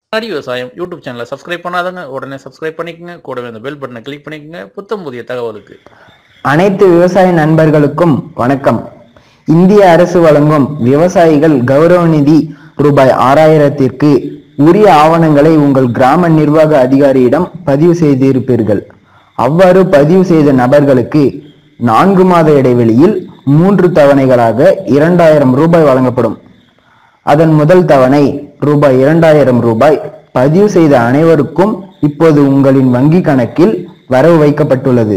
ஹரி விவசாயம் யூடியூப் சேனலை சப்ஸ்கிரைப் பண்ணாதவங்க உடனே சப்ஸ்கிரைப் பண்ணிக்கங்க கூடவே அந்த பெல் பட்டனை கிளிக் பண்ணிக்கங்க புத்தம் புதிய தகவலுக்கு அனைத்து விவசாய நண்பர்களுக்கும் வணக்கம் இந்திய அரசு வழங்கும் விவசாயிகள் கௌரவ நிதி ரூபாய் ஆறாயிரத்திற்கு உரிய ஆவணங்களை உங்கள் கிராம நிர்வாக அதிகாரியிடம் பதிவு செய்திருப்பீர்கள் அவ்வாறு பதிவு செய்த நபர்களுக்கு நான்கு மாத இடைவெளியில் மூன்று தவணைகளாக இரண்டாயிரம் ரூபாய் வழங்கப்படும் அதன் முதல் தவணை ரூபாய் இரண்டாயிரம் ரூபாய் பதிவு செய்த அனைவருக்கும் இப்போது உங்களின் வங்கி கணக்கில் வரவு வைக்கப்பட்டுள்ளது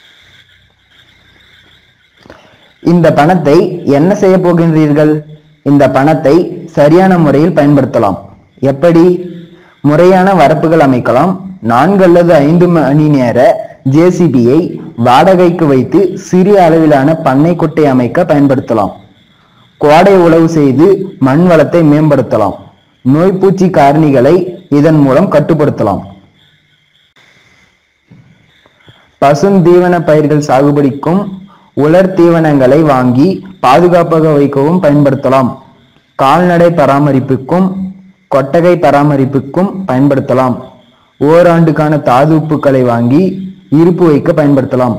இந்த பணத்தை என்ன செய்ய போகின்றீர்கள் இந்த பணத்தை சரியான முறையில் பயன்படுத்தலாம் எப்படி முறையான வரப்புகள் அமைக்கலாம் நான்கு அல்லது ஐந்து மணி நேர ஜேசிபியை வாடகைக்கு வைத்து சிறிய அளவிலான பண்ணை குட்டை அமைக்க பயன்படுத்தலாம் கோடை உழவு செய்து மண் வளத்தை மேம்படுத்தலாம் நோய்ப்பூச்சி காரணிகளை இதன் மூலம் கட்டுப்படுத்தலாம் பசுந்தீவன பயிர்கள் சாகுபடிக்கும் உலர் தீவனங்களை வாங்கி பாதுகாப்பாக வைக்கவும் பயன்படுத்தலாம் கால்நடை பராமரிப்புக்கும் கொட்டகை பராமரிப்புக்கும் பயன்படுத்தலாம் ஓராண்டுக்கான தாது உப்புக்களை வாங்கி இருப்பு வைக்க பயன்படுத்தலாம்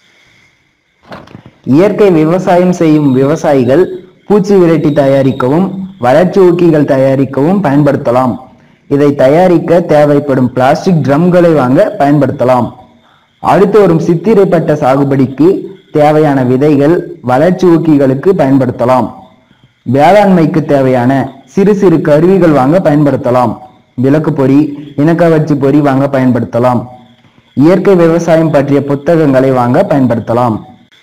இயற்கை விவசாயம் செய்யும் விவசாயிகள் பூச்சி விரட்டி தயாரிக்கவும் வளர்ச்சி ஊக்கிகள் தயாரிக்கவும் பயன்படுத்தலாம் இதை தயாரிக்க தேவைப்படும் பிளாஸ்டிக் ட்ரம்களை வாங்க பயன்படுத்தலாம் அடுத்து வரும் சித்திரை பட்ட சாகுபடிக்கு தேவையான விதைகள் வளர்ச்சி ஊக்கிகளுக்கு பயன்படுத்தலாம் வேளாண்மைக்கு தேவையான சிறு சிறு கருவிகள் வாங்க பயன்படுத்தலாம் விளக்கு பொறி இனக்கவர்ச்சி பொறி வாங்க பயன்படுத்தலாம் இயற்கை விவசாயம் பற்றிய புத்தகங்களை வாங்க பயன்படுத்தலாம்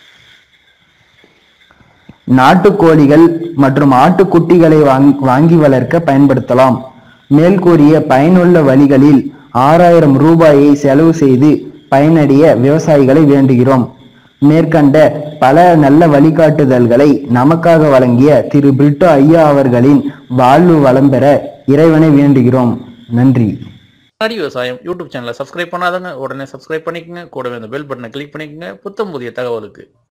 நாட்டுக்கோழிகள் மற்றும் ஆட்டுக்குட்டிகளை வாங்- வாங்கி வளர்க்க பயன்படுத்தலாம் மேல்கூறிய பயனுள்ள வழிகளில் ஆறாயிரம் ரூபாயை செலவு செய்து பயனடைய விவசாயிகளை வேண்டுகிறோம் மேற்கண்ட பல நல்ல வழிகாட்டுதல்களை நமக்காக வழங்கிய திரு பிரிட்டோ ஐயா அவர்களின் வாழ்வு வளம் பெற இறைவனை வேண்டுகிறோம் நன்றி ஹரி விவசாயம் யூடியூப் சேனலை சப்ஸ்கிரைப் பண்ணாதவங்க உடனே சப்ஸ்கிரைப் பண்ணிக்கங்க கூடவே அந்த பெல் பட்டனை கிளிக் பண்ணிக்கங்க புத்தம் புதிய தகவலுக்கு